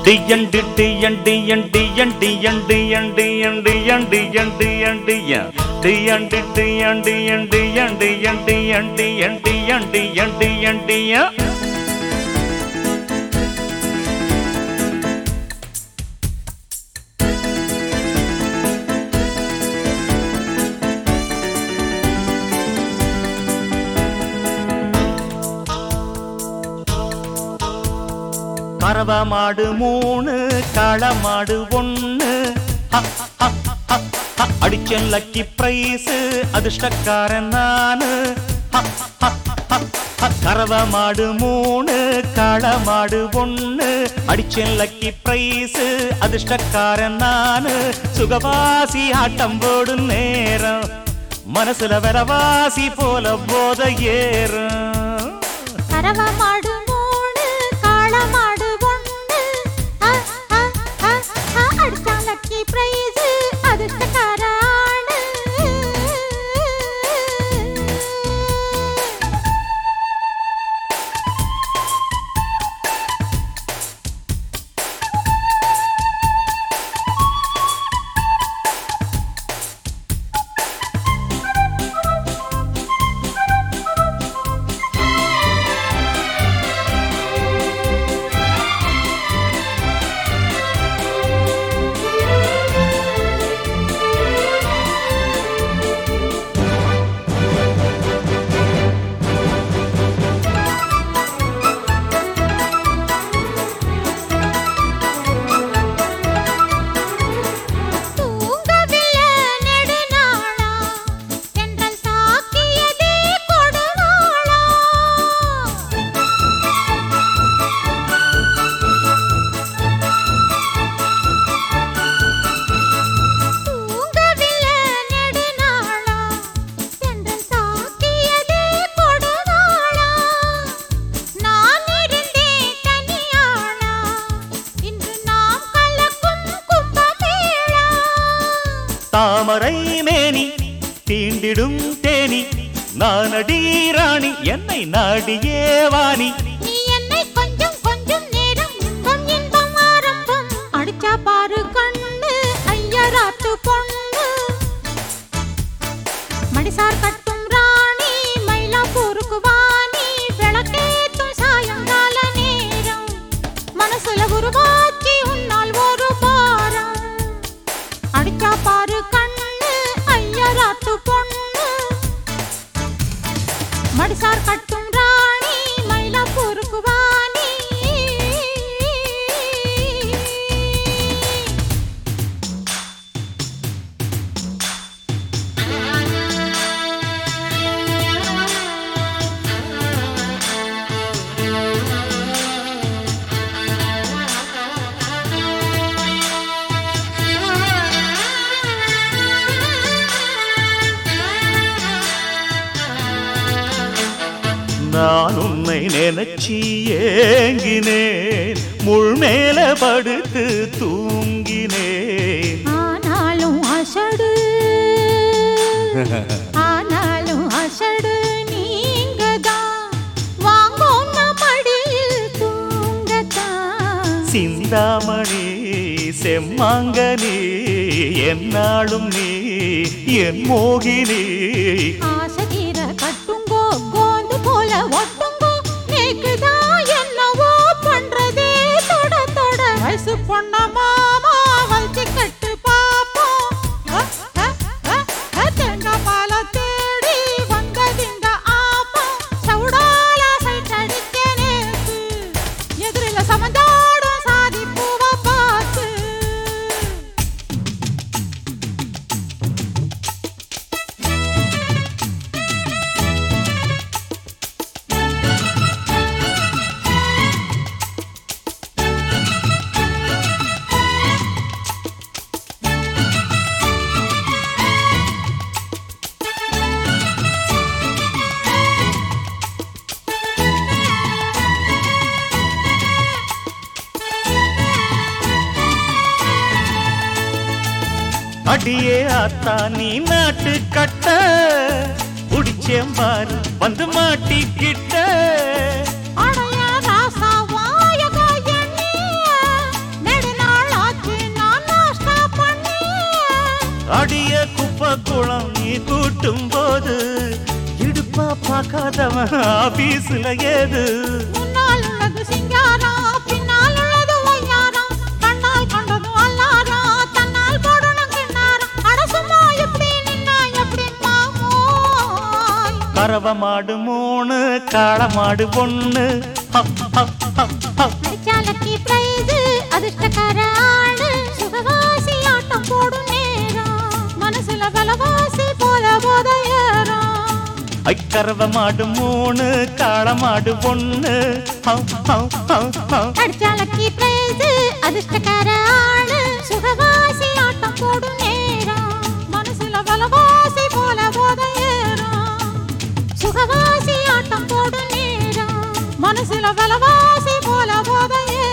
டியண்டு டியண்டு யண்டு யண்டு யண்டு யண்டு யண்டு யண்டு யண்டு யண்டு ய டியண்டு டியண்டு யண்டு யண்டு யண்டு யண்டு யண்டு யண்டு யண்டு யண்டு ய கறவ மாடு மூணு கள மாடு ஒண்ணு ஹ, ஹ, ஹ, ஹ. அடிச்சேன் லக்கி பிரைஸ் அதிர்ஷ்டக்காரன் நானு ஹ, ஹ, ஹ, ஹ. கறவ மாடு மூணு கள மாடு ஒண்ணு அடிச்சேன் லக்கி பிரைஸ் அதிர்ஷ்டக்காரன் நானு சுகவாசி ஆட்டம் போடும் நேரம் மனசுல வரவாசி போல போத ஏறும் கறவ மாடு மூணு காள மாடு ஒண்ணு அ, அ, அ, அ, அடிச்சா லக்கி பிரைஸ் அதிர்ஷ்டக்கார ஆளு தூங்கவில்லை நெடுநாளா தென்றல் தாக்கியதே கொடுநாளா தூங்கவில்லை நெடுநாளா தென்றல் தாக்கியதே கொடுநாளா நான் இருந்தேன் தனியாளா இன்று நாம் கலக்கும் கும்பமேளா தாமரை மேனி தீண்டிடும் தேனி நானடி ராணி என்னை நாடியே வாணி நீ என்னை கொஞ்சம் கொஞ்சம் நேரம் இன்பம் இன்பம் ஆரம்பம் அடிச்சா பாரு கண்ணு ஐயராத்து பொண்ணு மடிசார் கட்டும் ராணி மயிலாப்பூருக்கு வாணி விளக்கேத்தும் சாயங்கால நேரம் மனசுல உருவாச்சி உன்னால் ஒரு பாரம் அடிச்சா பாரு கண்ணு ஐயராத்து பொண்ணு மடிசார் கட்டும் ராணி மயிலாப்பூருக்கு வாணி நான் உன்னை நினைச்சி ஏங்கினேன் முள் மேல படுத்து தூங்கினேன் ஆனாலும் அசடு ஆனாலும் அசடு நீங்கதான் வாங்கோன்ன மடியில் தூங்கத்தான் சிந்தாமணி செம்மாங்கனி என்னாலும் நீ என் மோகினி ஆசைதீர கட்டுங்கோ கோந்து போல ஒட்டுங்கோ நேக்குதான் என்னவோ பண்றதே தொட தொட வயசு பொண்ண மாமா வச்சு கட்டு பாப்போம் அ, அ, அ, அ, தேங்காய் பால தேடி வந்ததிந்த ஆப்பம் சவுடால சைட் அடிக்க நேத்து எதிரில சமந்தாடும் சாதி பூவ பார்த்து அடியே ஆத்தா நீ நாட்டு கட்ட புடிச்சேம்பாரு வந்து மாட்டிக்கிட்ட அடைய ராசா வாயக எண்ணிய பார்க்காதவன் ஆபீஸ்ல ஏது முன்னால் உள்ளது சிங்காரம் பின்னால் உள்ளது ஒய்யாரம் கண்ணால் கண்டது அல்லாரம் தன்னால் போடணும் கிண்ணாரம் அட சும்மா எப்படி நின்னா எப்படி மாமோய் கறவ மாடு மூணு காளை மாடு ஒண்ணு ஹப், ஹப், ஹப், ஹப். அடிச்சாலக்கி பிரைஸ் அதிர்ஷ்டக்கார ஆளு சுகவாசி ஆட்டம் போடும் நேரம் மனசுல பலவாசி போல போத ஏறும் ஐ கறவ மாடு மூணு காளை மாடு ஒண்ணு ஹப், ஹப், ஹப், ஹப். அடிச்சாலக்கி பிரைஸ் அதிர்ஷ்டக்கார ஆளு சுகவாசி ஆட்டம் போடும் நேரம் மனசுல பலவாசி போல போத ஏறும் சுகவாசி ஆட்டம் போடும் நேரம் மனசுல பலவாசி போல போத ஏறும்